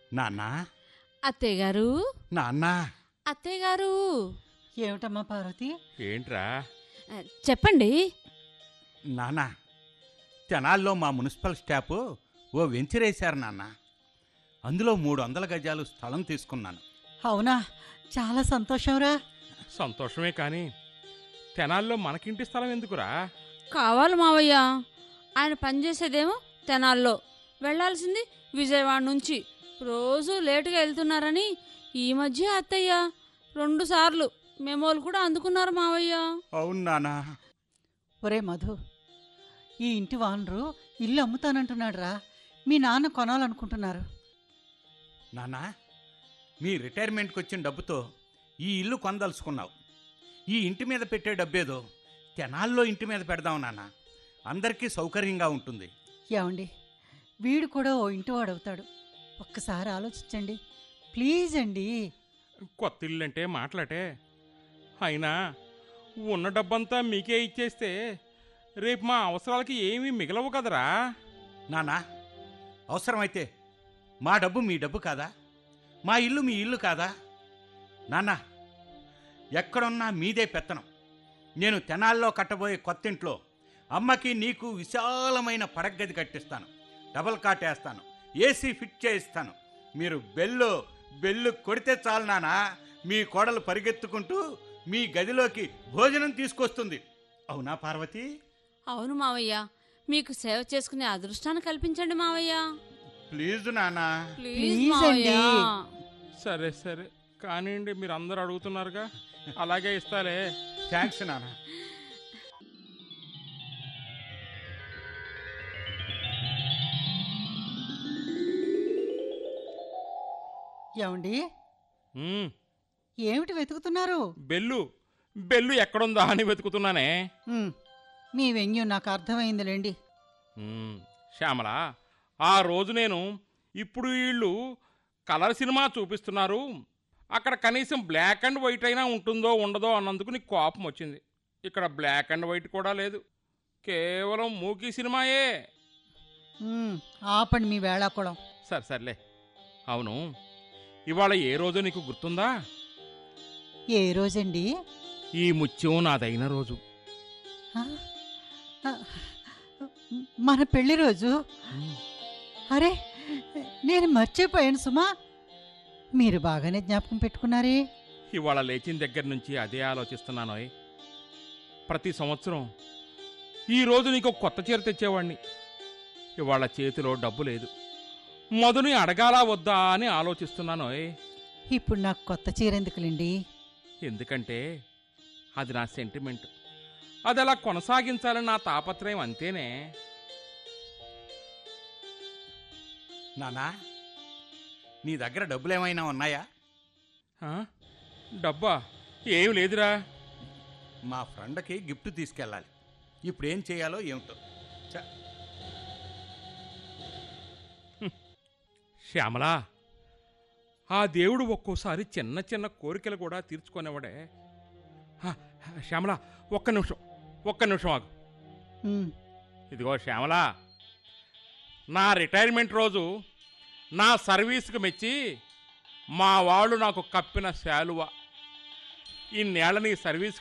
నాన్న అత్తయ్య గారు నాన్న అత్తయ్య గారు ఏమిటమ్మా పార్వతి ఏంట్రా ఆ, చెప్పండి నాన్న తెనాల్లో మా మున్సిపల్ స్టాఫ్ ఓ వెంచరేశారు నాన్న అందులో మూడు వందల గజాలు స్థలం తీసుకున్నాను అవునా చాలా సంతోషంరా సంతోషమే కానీ తెనాల్లో మనకింటి స్థలం ఎందుకురా కావాలి మావయ్య ఆయన పనిచేసేదేమో తెనాల్లో వెళ్ళాల్సింది విజయవాడ నుంచి రోజు లేటుగా వెళ్తున్నారని ఈ మధ్య అత్తయ్య రెండు సార్లు మెమోలు కూడా అందుకున్నారు మావయ్య అవును నాన్న ఒరే మధు ఈ ఇంటి వానరు ఇల్లు అమ్ముతానంటున్నాడు రా మీ నాన్న కొనాలనుకుంటున్నారు నాన్న మీ రిటైర్మెంట్కి వచ్చిన డబ్బుతో ఈ ఇల్లు కొనదలుచుకున్నావు ఈ ఇంటి మీద పెట్టే డబ్బేదో తెనాల్లో ఇంటి మీద పెడదాం నాన్న అందరికీ సౌకర్యంగా ఉంటుంది ఏమండి వీడు కూడా ఓ ఇంటి వాడవుతాడు ఒక్కసారి ఆలోచించండి ప్లీజ్ అండి కొత్త ఇల్లు అంటే మాట్లాటే అయినా ఉన్న డబ్బంతా మీకే ఇచ్చేస్తే రేపు మా అవసరాలకి ఏమీ మిగలవు కదరా నాన్న అవసరమైతే మా డబ్బు మీ డబ్బు కాదా మా ఇల్లు మీ ఇల్లు కాదా నాన్న ఎక్కడున్నా మీదే పెత్తనం నేను తెనాల్లో కట్టబోయే కొత్తింట్లో అమ్మకి నీకు విశాలమైన పడగది కట్టిస్తాను డబల్ కాట్ వేస్తాను ఏసీ ఫిట్ చేయిస్తాను మీరు బెల్లు బెల్లు కొడితే చాలు నాన్న మీ కోడలు పరిగెత్తుకుంటూ మీ గదిలోకి భోజనం తీసుకొస్తుంది అవునా పార్వతి అవును మావయ్య మీకు సేవ చేసుకునే అదృష్టాన్ని కల్పించండి మావయ్య ప్లీజ్ నానా ప్లీజ్ ప్లీజ్ మావయ్య అండి. సరే సరే కానివ్వండి మీరు అందరూ అడుగుతున్నారుగా అలాగే ఇస్తాలే థ్యాంక్స్ నానా ఏమండి ఉమ్, ఏమిటి వెతుకుతున్నారు బెల్లు బెల్లు ఎక్కడుందా అని వెతుకుతున్నానే ఉమ్, మీ వెన్యూ నాకు అర్థమైందిలేండి ఉమ్, శ్యామల ఆ రోజు నేను ఇప్పుడు వీళ్ళు కలర్ సినిమా చూపిస్తున్నారు అక్కడ కనీసం బ్లాక్ అండ్ వైట్ అయినా ఉంటుందో ఉండదో అన్నందుకు నీకు కోపం వచ్చింది ఇక్కడ బ్లాక్ అండ్ వైట్ కూడా లేదు కేవలం మూకీ సినిమాయే ఉమ్, ఆపండి మీ వేళాకుళం సరే సర్లే అవును ఇవాళ ఏ రోజు నీకు గుర్తుందా ఏ రోజండి ఈ ముత్యం నాదైన రోజు ఆ? ఆ, మన పెళ్లి రోజు అరే నేను మర్చిపోయాను సుమా మీరు బాగానే జ్ఞాపకం పెట్టుకున్నారే ఇవాళ లేచిన దగ్గర నుంచి అదే ఆలోచిస్తున్నానోయ్ ప్రతి సంవత్సరం ఈ రోజు నీకు ఒక కొత్త చీర తెచ్చేవాణ్ణి ఇవాళ చేతిలో డబ్బు లేదు మధుని అడగాలా వద్దా అని ఆలోచిస్తున్నానోయ్ ఇప్పుడు నాకు కొత్త చీర ఎందుకులేండి ఎందుకంటే అది నా సెంటిమెంట్ అది అలా కొనసాగించాలని నా తాపత్రయం అంతేనే నానా నీ దగ్గర డబ్బులు ఏమైనా ఉన్నాయా ఆ? డబ్బా ఏం లేదురా మా ఫ్రెండ్కి గిఫ్ట్ తీసుకెళ్ళాలి ఇప్పుడు ఏం చేయాలో ఏమిటో చ, శ్యామలా ఆ దేవుడు ఒక్కోసారి చిన్న చిన్న కోరికలు కూడా తీర్చుకునేవాడే ఆ, శ్యామలా ఒక్క నిమిషం ఒక్క నిమిషం ఆగు ఉమ్, ఇదిగో శ్యామలా నా రిటైర్మెంట్ రోజు నా సర్వీస్కి మెచ్చి మా వాళ్ళు నాకు కప్పిన శాలువ ఈ నేల నీ సర్వీస్